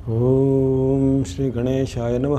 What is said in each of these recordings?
ಓಂ ಶ್ರೀ ಗಣೇಶಾಯ ನಮಃ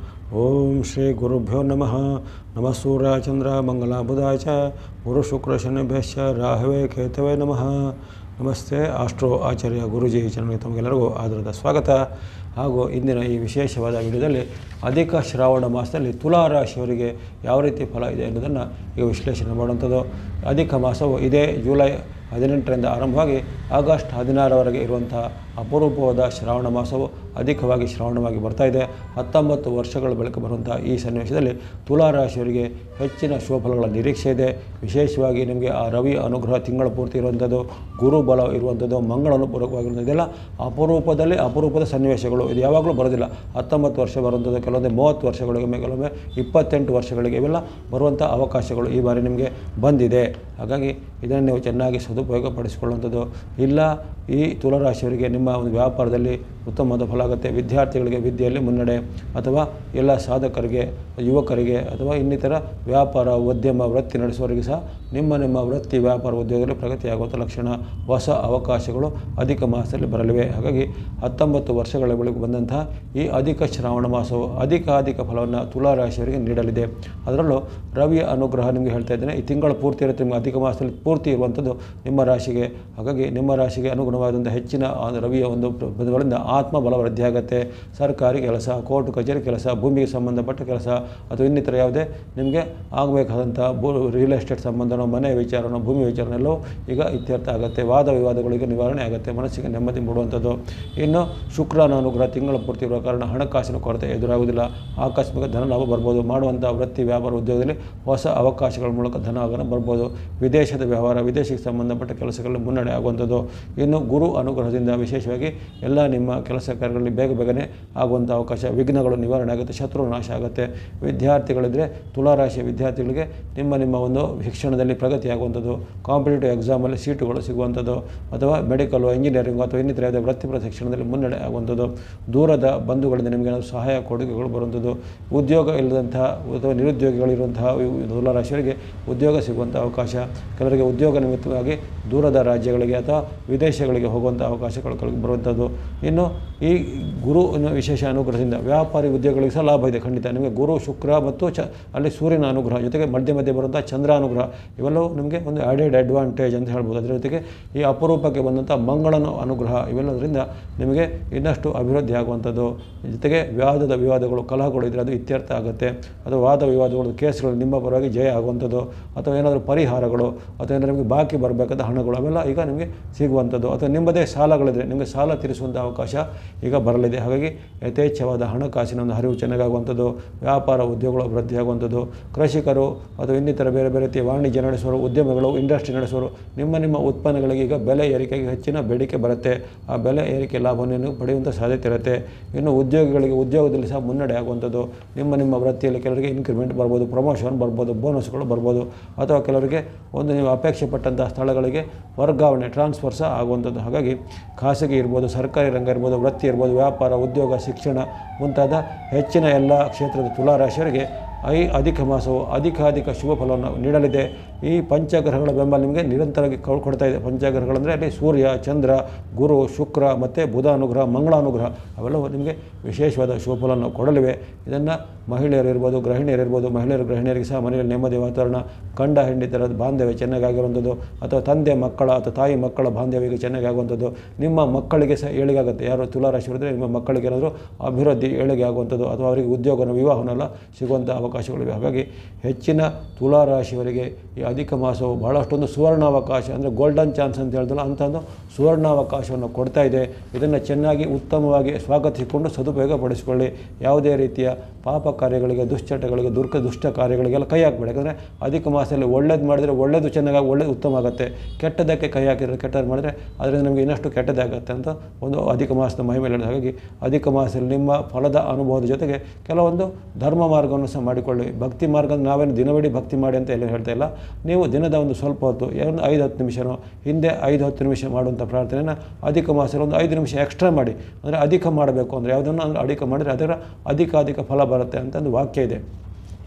ಓಂ ಶ್ರೀ ಗುರುಭ್ಯೋ ನಮಃ ನಮಃ ಸೂರ್ಯ ಚಂದ್ರ ಮಂಗಲ ಬುಧಾಯ ಚ ಗುರು ಶುಕ್ರ ಶನಿಭ್ಯಶ್ಚ ರಾಹವೇ ಕೇತವೇ ನಮಃ ನಮಸ್ತೆ ಆಸ್ಟ್ರೋ ಆಚಾರ್ಯ ಗುರುಜಿ ಚರಣಕ್ಕೆ ತಮಗೆಲ್ಲರಿಗೂ ಆಧಾರದ ಸ್ವಾಗತ ಹಾಗೂ ಇಂದಿನ ಈ ವಿಶೇಷವಾದ ವಿಡಿಯೋದಲ್ಲಿ ಅಧಿಕ ಶ್ರಾವಣ ಮಾಸದಲ್ಲಿ ತುಲಾ ರಾಶಿಯವರಿಗೆ ಯಾವ ರೀತಿ ಫಲ ಇದೆ ಅನ್ನೋದನ್ನು ಈಗ ವಿಶ್ಲೇಷಣೆ ಮಾಡುವಂಥದ್ದು ಅಧಿಕ ಮಾಸವು ಇದೇ ಜುಲೈ ಹದಿನೆಂಟರಿಂದ ಆರಂಭವಾಗಿ ಆಗಸ್ಟ್ ಹದಿನಾರವರೆಗೆ ಇರುವಂತಹ ಅಪರೂಪವಾದ ಶ್ರಾವಣ ಮಾಸವು ಅಧಿಕವಾಗಿ ಶ್ರಾವಣವಾಗಿ ಬರ್ತಾ ಇದೆ ಹತ್ತೊಂಬತ್ತು ವರ್ಷಗಳ ಬಳಿಕ ಬರುವಂಥ ಈ ಸನ್ನಿವೇಶದಲ್ಲಿ ತುಲಾ ರಾಶಿಯವರಿಗೆ ಹೆಚ್ಚಿನ ಶುಭಫಲಗಳ ನಿರೀಕ್ಷೆ ಇದೆ ವಿಶೇಷವಾಗಿ ನಿಮಗೆ ಆ ರವಿ ಅನುಗ್ರಹ ತಿಂಗಳ ಪೂರ್ತಿ ಇರುವಂಥದ್ದು ಗುರು ಬಲ ಇರುವಂಥದ್ದು ಮಂಗಳ ಅನುಪೂರಕವಾಗಿರುವಂಥದ್ದು ಇದೆಲ್ಲ ಅಪರೂಪದಲ್ಲಿ ಅಪರೂಪದ ಸನ್ನಿವೇಶಗಳು ಇದು ಯಾವಾಗಲೂ ಬರೋದಿಲ್ಲ ಹತ್ತೊಂಬತ್ತು ವರ್ಷ ಬರುವಂಥದ್ದು ಕೆಲವೊಂದು ಮೂವತ್ತು ವರ್ಷಗಳಿಗೊಮ್ಮೆ ಕೆಲವೊಮ್ಮೆ ಇಪ್ಪತ್ತೆಂಟು ವರ್ಷಗಳಿಗೆ ಇವೆಲ್ಲ ಬರುವಂಥ ಅವಕಾಶಗಳು ಈ ಬಾರಿ ನಿಮಗೆ ಬಂದಿದೆ ಹಾಗಾಗಿ ಇದನ್ನು ನೀವು ಚೆನ್ನಾಗಿ ಸದುಪಯೋಗಪಡಿಸಿಕೊಳ್ಳುವಂಥದ್ದು ಇಲ್ಲ ಈ ತುಲಾರಾಶಿಯವರಿಗೆ ನಿಮ್ಮ ಒಂದು ವ್ಯಾಪಾರದಲ್ಲಿ ಉತ್ತಮವಾದ ಫಲ ಆಗುತ್ತೆ ವಿದ್ಯಾರ್ಥಿಗಳಿಗೆ ವಿದ್ಯೆಯಲ್ಲಿ ಮುನ್ನಡೆ ಅಥವಾ ಎಲ್ಲ ಸಾಧಕರಿಗೆ ಯುವಕರಿಗೆ ಅಥವಾ ಇನ್ನಿತರ ವ್ಯಾಪಾರ ಉದ್ಯಮ ವೃತ್ತಿ ನಡೆಸುವವರಿಗೆ ಸಹ ನಿಮ್ಮ ನಿಮ್ಮ ವೃತ್ತಿ ವ್ಯಾಪಾರ ಉದ್ಯೋಗದಲ್ಲಿ ಪ್ರಗತಿಯಾಗುವಂಥ ಲಕ್ಷಣ ಹೊಸ ಅವಕಾಶಗಳು ಅಧಿಕ ಮಾಸದಲ್ಲಿ ಬರಲಿವೆ ಹಾಗಾಗಿ ಹತ್ತೊಂಬತ್ತು ವರ್ಷಗಳ ಬಳಿಕ ಬಂದಂತಹ ಈ ಅಧಿಕ ಶ್ರಾವಣ ಮಾಸವು ಅಧಿಕ ಅಧಿಕ ಫಲವನ್ನು ತುಲಾರಾಶಿಯವರಿಗೆ ನೀಡಲಿದೆ ಅದರಲ್ಲೂ ರವಿಯ ಅನುಗ್ರಹ ನಿಮಗೆ ಹೇಳ್ತಾ ಇದ್ದೇನೆ ಈ ತಿಂಗಳು ಪೂರ್ತಿ ಇರುತ್ತೆ ನಿಮಗೆ ಅಧಿಕ ಮಾಸದಲ್ಲಿ ಪೂರ್ತಿ ಇರುವಂಥದ್ದು ನಿಮ್ಮ ರಾಶಿಗೆ ಹಾಗಾಗಿ ನಿಮ್ಮ ರಾಶಿಗೆ ಅನುಗುಣವಾದಂಥ ಹೆಚ್ಚಿನ ಆ ರವಿಯ ಒಂದು ಬಲಗಳಿಂದ ಆತ್ಮ ಬಲ ವೃದ್ಧಿ ಆಗುತ್ತೆ ಸರ್ಕಾರಿ ಕೆಲಸ ಕೋರ್ಟ್ ಕಚೇರಿ ಕೆಲಸ ಭೂಮಿಗೆ ಸಂಬಂಧಪಟ್ಟ ಕೆಲಸ ಅಥವಾ ಇನ್ನಿತರ ಯಾವುದೇ ನಿಮಗೆ ಆಗಬೇಕಾದಂಥ ಭೂ ರಿಯಲ್ ಎಸ್ಟೇಟ್ ಸಂಬಂಧನೋ ಮನೆ ವಿಚಾರನೋ ಭೂಮಿ ವಿಚಾರನೆಲ್ಲವೂ ಈಗ ಇತ್ಯರ್ಥ ಆಗುತ್ತೆ ವಾದ ವಿವಾದಗಳಿಗೆ ನಿವಾರಣೆ ಆಗುತ್ತೆ ಮನಸ್ಸಿಗೆ ನೆಮ್ಮದಿ ಮೂಡುವಂಥದ್ದು ಇನ್ನು ಶುಕ್ರನ ಅನುಗ್ರಹ ತಿಂಗಳ ಪೂರ್ತಿ ಇರುವ ಕಾರಣ ಹಣಕಾಸಿನ ಕೊರತೆ ಎದುರಾಗುವುದಿಲ್ಲ ಆಕಸ್ಮಿಕ ಧನ ಲಾಭ ಬರ್ಬೋದು ಮಾಡುವಂಥ ವೃತ್ತಿ ವ್ಯಾಪಾರ ಉದ್ಯೋಗದಲ್ಲಿ ಹೊಸ ಅವಕಾಶಗಳ ಮೂಲಕ ಧನ ಆಗನ ಬರ್ಬೋದು ವಿದೇಶದ ವ್ಯವಹಾರ ವಿದೇಶಕ್ಕೆ ಸಂಬಂಧಪಟ್ಟ ಕೆಲಸಗಳಲ್ಲಿ ಮುನ್ನಡೆ ಆಗುವಂಥದ್ದು ಇನ್ನು ಗುರು ಅನುಗ್ರಹದಿಂದ ವಿಶೇಷವಾಗಿ ಎಲ್ಲ ನಿಮ್ಮ ಕೆಲಸ ಕಾರ್ಯಗಳಲ್ಲಿ ಬೇಗ ಬೇಗನೆ ಆಗುವಂಥ ಅವಕಾಶ ವಿಘ್ನಗಳು ನಿವಾರಣೆ ಆಗುತ್ತೆ ಶತ್ರು ನಾಶ ಆಗುತ್ತೆ ವಿದ್ಯಾರ್ಥಿಗಳಿದ್ದರೆ ತುಲಾರಾಶಿಯ ವಿದ್ಯಾರ್ಥಿಗಳಿಗೆ ನಿಮ್ಮ ನಿಮ್ಮ ಒಂದು ಶಿಕ್ಷಣದಲ್ಲಿ ಪ್ರಗತಿ ಆಗುವಂಥದ್ದು ಕಾಂಪಿಟೇಟಿವ್ ಎಕ್ಸಾಮಲ್ಲಿ ಸೀಟುಗಳು ಸಿಗುವಂಥದ್ದು ಅಥವಾ ಮೆಡಿಕಲು ಇಂಜಿನಿಯರಿಂಗು ಅಥವಾ ಇನ್ನಿತರ ಯಾವುದೇ ವೃತ್ತಿಪರ ಶಿಕ್ಷಣದಲ್ಲಿ ಮುನ್ನಡೆ ಆಗುವಂಥದ್ದು ದೂರದ ಬಂಧುಗಳಿಂದ ನಿಮಗೆ ಏನಾದರೂ ಸಹಾಯ ಕೊಡುಗೆಗಳು ಬರುವಂಥದ್ದು ಉದ್ಯೋಗ ಇಲ್ಲದಂತಹ ಅಥವಾ ನಿರುದ್ಯೋಗಿಗಳಿರುವಂತಹ ತುಲಾರಾಶಿಯವರಿಗೆ ಉದ್ಯೋಗ ಸಿಗುವಂಥ ಅವಕಾಶ ಕೆಲವರಿಗೆ ಉದ್ಯೋಗ ನಿಮಿತ್ತವಾಗಿ ದೂರದ ರಾಜ್ಯಗಳಿಗೆ ಅಥವಾ ವಿದೇಶಗಳಿಗೆ ಹೋಗುವಂಥ ಅವಕಾಶಗಳು ಕೆಲವು ಬರುವಂಥದ್ದು ಇನ್ನು ಈ ಗುರು ಅನ್ನೋ ವಿಶೇಷ ಅನುಗ್ರಹದಿಂದ ವ್ಯಾಪಾರಿ ಉದ್ಯೋಗಗಳಿಗೆ ಸಹ ಲಾಭ ಇದೆ ಖಂಡಿತ ನಿಮಗೆ ಗುರು ಶುಕ್ರ ಮತ್ತು ಚ ಅಲ್ಲಿ ಸೂರ್ಯನ ಅನುಗ್ರಹ ಜೊತೆಗೆ ಮಧ್ಯೆ ಮಧ್ಯೆ ಬರುವಂಥ ಚಂದ್ರ ಅನುಗ್ರಹ ಇವೆಲ್ಲವೂ ನಿಮಗೆ ಒಂದು ಆ್ಯಡೆಡ್ ಅಡ್ವಾಂಟೇಜ್ ಅಂತ ಹೇಳ್ಬೋದು ಅದರ ಜೊತೆಗೆ ಈ ಅಪರೂಪಕ್ಕೆ ಬಂದಂಥ ಮಂಗಳನ ಅನುಗ್ರಹ ಇವೆಲ್ಲದರಿಂದ ನಿಮಗೆ ಇನ್ನಷ್ಟು ಅಭಿವೃದ್ಧಿ ಆಗುವಂಥದ್ದು ಜೊತೆಗೆ ವಾದದ ವಿವಾದಗಳು ಕಲಹಗಳು ಇದ್ದರೆ ಅದು ಇತ್ಯರ್ಥ ಆಗುತ್ತೆ ಅಥವಾ ವಾದ ವಿವಾದಗಳು ಕೇಸ್ಗಳು ನಿಮ್ಮ ಪರವಾಗಿ ಜಯ ಆಗುವಂಥದ್ದು ಅಥವಾ ಏನಾದರೂ ಪರಿಹಾರಗಳು ಅಥವಾ ಏನಾದರೂ ನಿಮಗೆ ಬಾಕಿ ಬರಬೇಕಾದ ಹಣಗಳು ಅವೆಲ್ಲ ಈಗ ನಿಮಗೆ ಸಿಗುವಂಥದ್ದು ಅಥವಾ ನಿಮ್ಮದೇ ಸಾಲಗಳಿದ್ರೆ ನಿಮಗೆ ಸಾಲ ತೀರಿಸುವಂಥ ಅವಕಾಶ ಈಗ ಬರಲಿದೆ ಹಾಗಾಗಿ ಯಥೇಚ್ಛವಾದ ಹಣಕಾಸಿನ ಒಂದು ಹರಿವು ಚೆನ್ನಾಗಾಗುವಂಥದ್ದು ವ್ಯಾಪಾರ ಉದ್ಯೋಗಗಳು ವೃದ್ಧಿಯಾಗುವಂಥದ್ದು ಕೃಷಿಕರು ಅಥವಾ ಇನ್ನಿತರ ಬೇರೆ ಬೇರೆ ರೀತಿಯ ವಾಣಿಜ್ಯ ನಡೆಸುವವರು ಉದ್ಯಮಗಳು ಇಂಡಸ್ಟ್ರಿ ನಡೆಸುವವರು ನಿಮ್ಮ ನಿಮ್ಮ ಉತ್ಪನ್ನಗಳಿಗೆ ಈಗ ಬೆಲೆ ಏರಿಕೆಗೆ ಹೆಚ್ಚಿನ ಬೇಡಿಕೆ ಬರುತ್ತೆ ಆ ಬೆಲೆ ಏರಿಕೆ ಲಾಭವನ್ನು ಪಡೆಯುವಂಥ ಸಾಧ್ಯತೆ ಇರುತ್ತೆ ಇನ್ನು ಉದ್ಯೋಗಿಗಳಿಗೆ ಉದ್ಯೋಗದಲ್ಲಿ ಸಹ ಮುನ್ನಡೆ ಆಗುವಂಥದ್ದು ನಿಮ್ಮ ನಿಮ್ಮ ವೃತ್ತಿಯಲ್ಲಿ ಕೆಲವರಿಗೆ ಇನ್ಕ್ರಿಮೆಂಟ್ ಬರ್ಬೋದು ಪ್ರಮೋಷನ್ ಬರ್ಬೋದು ಬೋನಸ್ಗಳು ಬರ್ಬೋದು ಅಥವಾ ಕೆಲವರಿಗೆ ಒಂದು ನೀವು ಅಪೇಕ್ಷೆ ಪಟ್ಟಂಥ ಸ್ಥಳಗಳಿಗೆ ವರ್ಗಾವಣೆ ಟ್ರಾನ್ಸ್ಫರ್ ಸಹ ಆಗುವಂಥದ್ದು ಹಾಗಾಗಿ ಖಾಸಗಿ ಇರ್ಬೋದು ಸರ್ಕಾರಿ ರಂಗ ಇರ್ಬೋದು ವೃತ್ತಿ ಇರ್ಬೋದು ವ್ಯಾಪಾರ ಉದ್ಯೋಗ ಶಿಕ್ಷಣ ಮುಂತಾದ ಹೆಚ್ಚಿನ ಎಲ್ಲ ಕ್ಷೇತ್ರದ ತುಲಾರಾಶಿಯವರಿಗೆ ಐ ಅಧಿಕ ಮಾಸವು ಅಧಿಕಾಧಿಕ ಶುಭ ಫಲವನ್ನು ನೀಡಲಿದೆ ಈ ಪಂಚಗ್ರಹಗಳ ಬೆಂಬಲ ನಿಮಗೆ ನಿರಂತರವಾಗಿ ಕೊ- ಕೊಡ್ತಾ ಇದೆ ಪಂಚಗ್ರಹಗಳಂದರೆ ಅಲ್ಲಿ ಸೂರ್ಯ ಚಂದ್ರ ಗುರು ಶುಕ್ರ ಮತ್ತು ಬುಧ ಅನುಗ್ರಹ ಮಂಗಳ ಅನುಗ್ರಹ ಅವೆಲ್ಲವೂ ನಿಮಗೆ ವಿಶೇಷವಾದ ಶುಭ ಫಲವನ್ನು ಕೊಡಲಿವೆ ಇದನ್ನು ಮಹಿಳೆಯರು ಇರ್ಬೋದು ಗೃಹಿಣಿಯರು ಇರ್ಬೋದು ಮಹಿಳೆಯರು ಗೃಹಿಣಿಯರಿಗೆ ಸಹ ಮನೆಯಲ್ಲಿ ನೆಮ್ಮದಿ ವಾತಾವರಣ ಕಂಡ ಹೆಂಡಿತರದ ಬಾಂಧವ್ಯ ಚೆನ್ನಾಗಾಗಿರುವಂಥದ್ದು ಅಥವಾ ತಂದೆ ಮಕ್ಕಳ ಅಥವಾ ತಾಯಿ ಮಕ್ಕಳ ಬಾಂಧವ್ಯಕ್ಕೆ ಚೆನ್ನಾಗಿ ಆಗುವಂಥದ್ದು ನಿಮ್ಮ ಮಕ್ಕಳಿಗೆ ಸಹ ಏಳಿಗೆ ಆಗುತ್ತೆ ಯಾರು ತುಲಾರಾಶಿ ಇದ್ದರೆ ನಿಮ್ಮ ಮಕ್ಕಳಿಗೆ ಏನಾದರೂ ಅಭಿವೃದ್ಧಿ ಏಳಿಗೆ ಆಗುವಂಥದ್ದು ಅಥವಾ ಅವರಿಗೆ ಉದ್ಯೋಗನ ವಿವಾಹನೆಲ್ಲ ಸಿಗುವಂಥ ಅವಕಾಶಗಳಿವೆ ಹಾಗಾಗಿ ಹೆಚ್ಚಿನ ತುಲಾರಾಶಿಯವರಿಗೆ ಈ ಅಧಿಕ ಮಾಸವು ಬಹಳಷ್ಟೊಂದು ಸುವರ್ಣಾವಕಾಶ ಅಂದರೆ ಗೋಲ್ಡನ್ ಚಾನ್ಸ್ ಅಂತ ಹೇಳಿದ್ರಲ್ಲ ಅಂಥ ಒಂದು ಸುವರ್ಣಾವಕಾಶವನ್ನು ಕೊಡ್ತಾ ಇದೆ ಇದನ್ನು ಚೆನ್ನಾಗಿ ಉತ್ತಮವಾಗಿ ಸ್ವಾಗತಿಸಿಕೊಂಡು ಸದುಪಯೋಗಪಡಿಸಿಕೊಳ್ಳಿ ಯಾವುದೇ ರೀತಿಯ ಪಾಪ ಕಾರ್ಯಗಳಿಗೆ ದುಶ್ಚಟಗಳಿಗೆ ದುರ್ಕ ದುಷ್ಟ ಕಾರ್ಯಗಳಿಗೆಲ್ಲ ಕೈ ಹಾಕಬೇಡಿ ಯಾಕಂದರೆ ಅಧಿಕ ಮಾಸದಲ್ಲಿ ಒಳ್ಳೇದು ಮಾಡಿದರೆ ಒಳ್ಳೇದು ಚೆನ್ನಾಗಿ ಒಳ್ಳೇದು ಉತ್ತಮ ಆಗುತ್ತೆ ಕೆಟ್ಟದ್ದಕ್ಕೆ ಕೈ ಹಾಕಿದರೆ ಕೆಟ್ಟದ್ದು ಮಾಡಿದರೆ ಅದರಿಂದ ನಮಗೆ ಇನ್ನಷ್ಟು ಕೆಟ್ಟದಾಗುತ್ತೆ ಅಂತ ಒಂದು ಅಧಿಕ ಮಾಸದ ಮಹಿಮೆ ಹೇಳಿದೆ ಹಾಗಾಗಿ ಅಧಿಕ ಮಾಸದಲ್ಲಿ ನಿಮ್ಮ ಫಲದ ಅನುಭವದ ಜೊತೆಗೆ ಕೆಲವೊಂದು ಧರ್ಮ ಮಾರ್ಗವನ್ನು ಸಹ ಮಾಡಿಕೊಳ್ಳಿ ಭಕ್ತಿ ಮಾರ್ಗ ನಾವೇನು ದಿನವಿಡೀ ಭಕ್ತಿ ಮಾಡಿ ಅಂತ ಎಲ್ಲ ಹೇಳ್ತಾ ಇಲ್ಲ ನೀವು ದಿನದ ಒಂದು ಸ್ವಲ್ಪ ಹೊತ್ತು ಒಂದು ಐದು ಹತ್ತು ನಿಮಿಷನೋ ಹಿಂದೆ ಐದು ಹತ್ತು ನಿಮಿಷ ಮಾಡುವಂಥ ಪ್ರಾರ್ಥನೆಯನ್ನು ಅಧಿಕ ಮಾಸದಲ್ಲಿ ಒಂದು ಐದು ನಿಮಿಷ ಎಕ್ಸ್ಟ್ರಾ ಮಾಡಿ ಅಂದರೆ ಅಧಿಕ ಮಾಡಬೇಕು ಅಂದರೆ ಯಾವುದನ್ನು ಅಂದರೆ ಅಧಿಕ ಮಾಡಿದರೆ ಅದರ ಅಧಿಕ ಅಧಿಕ ಫಲ ಬರುತ್ತೆ ಅಂತ ಒಂದು ವಾಕ್ಯ ಇದೆ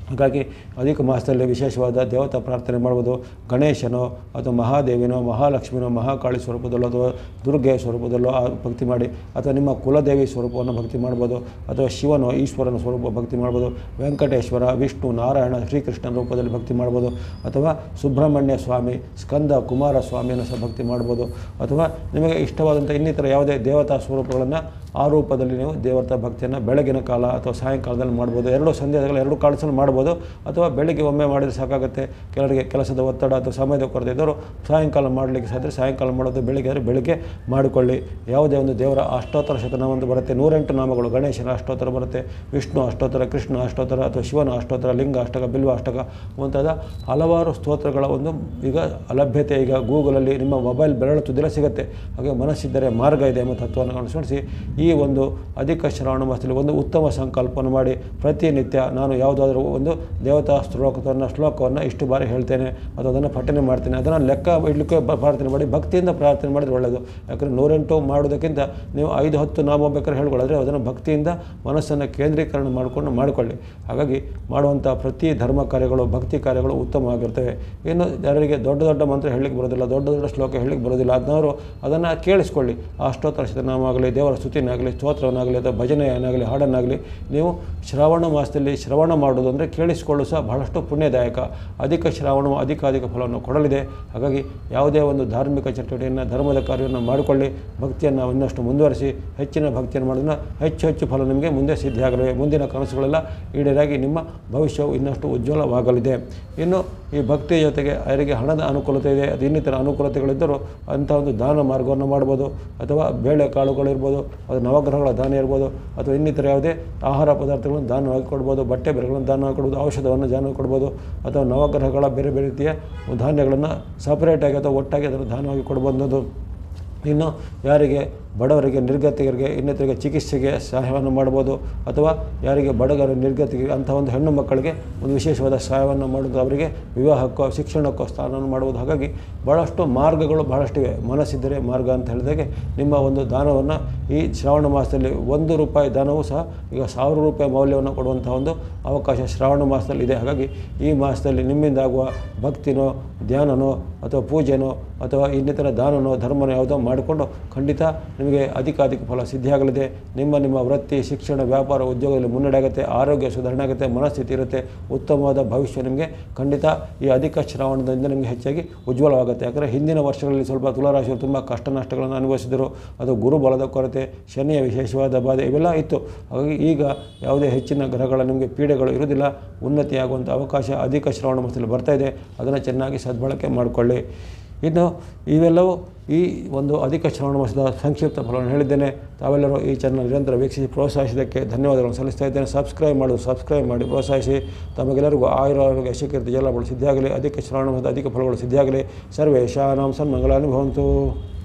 ಹಾಗಾಗಿ ಅಧಿಕ ಮಾಸದಲ್ಲಿ ವಿಶೇಷವಾದ ದೇವತಾ ಪ್ರಾರ್ಥನೆ ಮಾಡ್ಬೋದು ಗಣೇಶನೋ ಅಥವಾ ಮಹಾದೇವಿನೋ ಮಹಾಲಕ್ಷ್ಮಿನೋ ಮಹಾಕಾಳಿ ಸ್ವರೂಪದಲ್ಲೋ ಅಥವಾ ದುರ್ಗೆ ಸ್ವರೂಪದಲ್ಲೋ ಆ ಭಕ್ತಿ ಮಾಡಿ ಅಥವಾ ನಿಮ್ಮ ಕುಲದೇವಿ ಸ್ವರೂಪವನ್ನು ಭಕ್ತಿ ಮಾಡ್ಬೋದು ಅಥವಾ ಶಿವನೋ ಈಶ್ವರನ ಸ್ವರೂಪ ಭಕ್ತಿ ಮಾಡ್ಬೋದು ವೆಂಕಟೇಶ್ವರ ವಿಷ್ಣು ನಾರಾಯಣ ಶ್ರೀಕೃಷ್ಣನ ರೂಪದಲ್ಲಿ ಭಕ್ತಿ ಮಾಡ್ಬೋದು ಅಥವಾ ಸುಬ್ರಹ್ಮಣ್ಯ ಸ್ವಾಮಿ ಸ್ಕಂದ ಕುಮಾರ ಸ್ವಾಮಿಯನ್ನು ಸಹ ಭಕ್ತಿ ಮಾಡ್ಬೋದು ಅಥವಾ ನಿಮಗೆ ಇಷ್ಟವಾದಂಥ ಇನ್ನಿತರ ಯಾವುದೇ ದೇವತಾ ಸ್ವರೂಪಗಳನ್ನು ಆ ರೂಪದಲ್ಲಿ ನೀವು ದೇವತಾ ಭಕ್ತಿಯನ್ನು ಬೆಳಗಿನ ಕಾಲ ಅಥವಾ ಸಾಯಂಕಾಲದಲ್ಲಿ ಮಾಡ್ಬೋದು ಎರಡು ಸಂಧ್ಯಾದಲ್ಲಿ ಎರಡು ಕಾಲದಲ್ಲಿ ಮಾಡ್ಬೋದು ಅಥವಾ ಬೆಳಿಗ್ಗೆ ಒಮ್ಮೆ ಮಾಡಿದರೆ ಸಾಕಾಗುತ್ತೆ ಕೆಲವರಿಗೆ ಕೆಲಸದ ಒತ್ತಡ ಅಥವಾ ಸಮಯದ ಕೊರತೆ ಇದ್ದವರು ಸಾಯಂಕಾಲ ಮಾಡಲಿಕ್ಕೆ ಸಾಧ್ಯ ಸಾಯಂಕಾಲ ಮಾಡೋದು ಬೆಳಿಗ್ಗೆ ಆದರೆ ಬೆಳಿಗ್ಗೆ ಮಾಡಿಕೊಳ್ಳಿ ಯಾವುದೇ ಒಂದು ದೇವರ ಅಷ್ಟೋತ್ತರ ಶತನಾಮ ಅಂತ ಬರುತ್ತೆ ನೂರೆಂಟು ನಾಮಗಳು ಗಣೇಶನ ಅಷ್ಟೋತ್ತರ ಬರುತ್ತೆ ವಿಷ್ಣು ಅಷ್ಟೋತ್ತರ ಕೃಷ್ಣ ಅಷ್ಟೋತ್ತರ ಅಥವಾ ಶಿವನ ಅಷ್ಟೋತ್ತರ ಲಿಂಗ ಅಷ್ಟಕ ಬಿಲ್ವ ಅಷ್ಟಕ ಮುಂತಾದ ಹಲವಾರು ಸ್ತೋತ್ರಗಳ ಒಂದು ಈಗ ಲಭ್ಯತೆ ಈಗ ಗೂಗಲಲ್ಲಿ ನಿಮ್ಮ ಮೊಬೈಲ್ ಬೆರಳು ತುದಿಲ ಸಿಗುತ್ತೆ ಹಾಗೆ ಮನಸ್ಸಿದ್ದರೆ ಮಾರ್ಗ ಇದೆ ಎಂಬ ತತ್ವವನ್ನು ಅನುಸರಿಸಿ ಈ ಒಂದು ಅಧಿಕ ಶ್ರಾವಣ ಮಾಸದಲ್ಲಿ ಒಂದು ಉತ್ತಮ ಸಂಕಲ್ಪವನ್ನು ಮಾಡಿ ಪ್ರತಿನಿತ್ಯ ನಾನು ಯಾವುದಾದ್ರೂ ಒಂದು ದೇವತಾ ಶ್ಲೋಕವನ್ನು ಶ್ಲೋಕವನ್ನು ಇಷ್ಟು ಬಾರಿ ಹೇಳ್ತೇನೆ ಅಥವಾ ಅದನ್ನು ಪಠನೆ ಮಾಡ್ತೇನೆ ಅದನ್ನು ಲೆಕ್ಕ ಇಡಲಿಕ್ಕೆ ಬ- ಪ್ರಾರ್ಥನೆ ಮಾಡಿ ಭಕ್ತಿಯಿಂದ ಪ್ರಾರ್ಥನೆ ಮಾಡಿದ್ರೆ ಒಳ್ಳೆಯದು ಯಾಕಂದರೆ ನೂರೆಂಟು ಮಾಡೋದಕ್ಕಿಂತ ನೀವು ಐದು ಹತ್ತು ನಾಮ ಬೇಕಾದ್ರೆ ಹೇಳ್ಕೊಳ್ಳೋದ್ರೆ ಅದನ್ನು ಭಕ್ತಿಯಿಂದ ಮನಸ್ಸನ್ನು ಕೇಂದ್ರೀಕರಣ ಮಾಡಿಕೊಂಡು ಮಾಡಿಕೊಳ್ಳಿ ಹಾಗಾಗಿ ಮಾಡುವಂಥ ಪ್ರತಿ ಧರ್ಮ ಕಾರ್ಯಗಳು ಭಕ್ತಿ ಕಾರ್ಯಗಳು ಉತ್ತಮವಾಗಿರ್ತವೆ ಇನ್ನು ಯಾರಿಗೆ ದೊಡ್ಡ ದೊಡ್ಡ ಮಂತ್ರ ಹೇಳಲಿಕ್ಕೆ ಬರೋದಿಲ್ಲ ದೊಡ್ಡ ದೊಡ್ಡ ಶ್ಲೋಕ ಹೇಳಲಿಕ್ಕೆ ಬರೋದಿಲ್ಲ ಅದನ್ನವರು ಅದನ್ನು ಕೇಳಿಸ್ಕೊಳ್ಳಿ ಆ ಅಷ್ಟೋತ್ತರ ಶತನಾಮ ಆಗಲಿ ದೇವರ ಸ್ತುತಿನಾಗಲಿ ಸ್ತೋತ್ರವನ್ನಾಗಲಿ ಅಥವಾ ಭಜನೆಯನ್ನಾಗಲಿ ಹಾಡನ್ನಾಗಲಿ ನೀವು ಶ್ರಾವಣ ಮಾಸದಲ್ಲಿ ಶ್ರವಣ ಮಾಡೋದು ಅಂದರೆ ಕೇಳಿಸಿಕೊಳ್ಳು ಸಹ ಬಹಳಷ್ಟು ಪುಣ್ಯದಾಯಕ ಅಧಿಕ ಶ್ರಾವಣವು ಅಧಿಕಾಧಿಕ ಫಲವನ್ನು ಕೊಡಲಿದೆ ಹಾಗಾಗಿ ಯಾವುದೇ ಒಂದು ಧಾರ್ಮಿಕ ಚಟುವಟಿಕೆಯನ್ನು ಧರ್ಮದ ಕಾರ್ಯವನ್ನು ಮಾಡಿಕೊಳ್ಳಿ ಭಕ್ತಿಯನ್ನು ಇನ್ನಷ್ಟು ಮುಂದುವರಿಸಿ ಹೆಚ್ಚಿನ ಭಕ್ತಿಯನ್ನು ಮಾಡೋದನ್ನ ಹೆಚ್ಚು ಹೆಚ್ಚು ಫಲ ನಿಮಗೆ ಮುಂದೆ ಸಿದ್ಧಿಯಾಗಲಿವೆ ಮುಂದಿನ ಕನಸುಗಳೆಲ್ಲ ಈಡೇರಾಗಿ ನಿಮ್ಮ ಭವಿಷ್ಯವು ಇನ್ನಷ್ಟು ಉಜ್ವಲವಾಗಲಿದೆ ಇನ್ನು ಈ ಭಕ್ತಿಯ ಜೊತೆಗೆ ಅವರಿಗೆ ಹಣದ ಅನುಕೂಲತೆ ಇದೆ ಅದು ಇನ್ನಿತರ ಅನುಕೂಲತೆಗಳಿದ್ದರೂ ಅಂಥ ಒಂದು ದಾನ ಮಾರ್ಗವನ್ನು ಮಾಡ್ಬೋದು ಅಥವಾ ಬೇಳೆ ಕಾಳುಗಳಿರ್ಬೋದು ಅದು ನವಗ್ರಹಗಳ ದಾನ ಇರ್ಬೋದು ಅಥವಾ ಇನ್ನಿತರ ಯಾವುದೇ ಆಹಾರ ಪದಾರ್ಥಗಳನ್ನು ದಾನವಾಗಿ ಕೊಡ್ಬೋದು ಬಟ್ಟೆ ಬೆರೆಗಳನ್ನು ದಾನವಾಗಿ ಕೊಡ್ಬೋದು ಔಷಧವನ್ನು ದಾನ ಕೊಡ್ಬೋದು ಅಥವಾ ನವಗ್ರಹಗಳ ಬೇರೆ ಬೇರೆ ರೀತಿಯ ಧಾನ್ಯಗಳನ್ನು ಸಪರೇಟಾಗಿ ಅಥವಾ ಒಟ್ಟಾಗಿ ಅದನ್ನು ದಾನವಾಗಿ ಕೊಡ್ಬೋದು ಇನ್ನು ಯಾರಿಗೆ ಬಡವರಿಗೆ ನಿರ್ಗತಿಕರಿಗೆ ಇನ್ನಿತರಿಗೆ ಚಿಕಿತ್ಸೆಗೆ ಸಹಾಯವನ್ನು ಮಾಡ್ಬೋದು ಅಥವಾ ಯಾರಿಗೆ ಬಡಗರ ನಿರ್ಗತಿಗೆ ಅಂಥ ಒಂದು ಹೆಣ್ಣು ಮಕ್ಕಳಿಗೆ ಒಂದು ವಿಶೇಷವಾದ ಸಹಾಯವನ್ನು ಮಾಡೋದು ಅವರಿಗೆ ವಿವಾಹಕ್ಕೋ ಶಿಕ್ಷಣಕ್ಕೋ ಸ್ಥಾನವನ್ನು ಮಾಡುವುದು ಹಾಗಾಗಿ ಭಾಳಷ್ಟು ಮಾರ್ಗಗಳು ಬಹಳಷ್ಟಿವೆ ಮನಸ್ಸಿದ್ದರೆ ಮಾರ್ಗ ಅಂತ ಹೇಳಿದಾಗೆ ನಿಮ್ಮ ಒಂದು ದಾನವನ್ನು ಈ ಶ್ರಾವಣ ಮಾಸದಲ್ಲಿ ಒಂದು ರೂಪಾಯಿ ದಾನವೂ ಸಹ ಈಗ ಸಾವಿರ ರೂಪಾಯಿ ಮೌಲ್ಯವನ್ನು ಕೊಡುವಂಥ ಒಂದು ಅವಕಾಶ ಶ್ರಾವಣ ಮಾಸದಲ್ಲಿ ಇದೆ ಹಾಗಾಗಿ ಈ ಮಾಸದಲ್ಲಿ ನಿಮ್ಮಿಂದ ಆಗುವ ಭಕ್ತಿನೋ ಧ್ಯಾನನೋ ಅಥವಾ ಪೂಜೆನೋ ಅಥವಾ ಇನ್ನಿತರ ದಾನನೋ ಧರ್ಮನೋ ಯಾವುದೋ ಮಾಡಿಕೊಂಡು ಖಂಡಿತ ನಿಮಗೆ ಅಧಿಕಾಧಿಕ ಫಲ ಸಿದ್ಧಿಯಾಗಲಿದೆ ನಿಮ್ಮ ನಿಮ್ಮ ವೃತ್ತಿ ಶಿಕ್ಷಣ ವ್ಯಾಪಾರ ಉದ್ಯೋಗದಲ್ಲಿ ಮುನ್ನಡೆ ಆಗುತ್ತೆ ಆರೋಗ್ಯ ಸುಧಾರಣೆ ಆಗುತ್ತೆ ಮನಸ್ಥಿತಿ ಇರುತ್ತೆ ಉತ್ತಮವಾದ ಭವಿಷ್ಯ ನಿಮಗೆ ಖಂಡಿತ ಈ ಅಧಿಕ ಶ್ರಾವಣದಿಂದ ನಿಮಗೆ ಹೆಚ್ಚಾಗಿ ಉಜ್ವಲವಾಗುತ್ತೆ ಯಾಕಂದರೆ ಹಿಂದಿನ ವರ್ಷಗಳಲ್ಲಿ ಸ್ವಲ್ಪ ತುಲಾರಾಶಿಯವರು ತುಂಬ ಕಷ್ಟ ನಷ್ಟಗಳನ್ನು ಅನುಭವಿಸಿದರು ಅದು ಗುರುಬಲದ ಕೊರತೆ ಶನಿಯ ವಿಶೇಷವಾದ ಬಾಧೆ ಇವೆಲ್ಲ ಇತ್ತು ಹಾಗಾಗಿ ಈಗ ಯಾವುದೇ ಹೆಚ್ಚಿನ ಗ್ರಹಗಳ ನಿಮಗೆ ಪೀಡೆಗಳು ಇರುವುದಿಲ್ಲ ಉನ್ನತಿಯಾಗುವಂಥ ಅವಕಾಶ ಅಧಿಕ ಶ್ರಾವಣ ಮಾಸದಲ್ಲಿ ಬರ್ತಾ ಇದೆ ಅದನ್ನು ಚೆನ್ನಾಗಿ ಸದ್ಬಳಕೆ ಮಾಡಿಕೊಳ್ಳಿ ಇನ್ನು ಇವೆಲ್ಲವೂ ಈ ಒಂದು ಅಧಿಕ ಶ್ರವಣ ಮಾಸದ ಸಂಕ್ಷಿಪ್ತ ಫಲವನ್ನು ಹೇಳಿದ್ದೇನೆ ತಾವೆಲ್ಲರೂ ಈ ಚಾನಲ್ ನಿರಂತರ ವೀಕ್ಷಿಸಿ ಪ್ರೋತ್ಸಾಹಿಸಿದ್ದಕ್ಕೆ ಧನ್ಯವಾದಗಳನ್ನು ಸಲ್ಲಿಸ್ತಾ ಇದ್ದೇನೆ ಸಬ್ಸ್ಕ್ರೈಬ್ ಮಾಡೋದು ಸಬ್ಸ್ಕ್ರೈಬ್ ಮಾಡಿ ಪ್ರೋತ್ಸಾಹಿಸಿ ತಮಗೆಲ್ಲರಿಗೂ ಆಯುರ ಆರೋಗ್ಯ ಯಶಕೀರ್ತಿ ಜಲಗಳು ಸಿದ್ಧಿಯಾಗಲಿ ಅಧಿಕ ಶ್ರವಣ ಮಾಸದ ಅಧಿಕ ಫಲಗಳು ಸಿದ್ಧಿಯಾಗಲಿ ಸರ್ವೇ ಶಾನಾಂ ಸನ್ಮಂಗಲಾನುಭವಂತು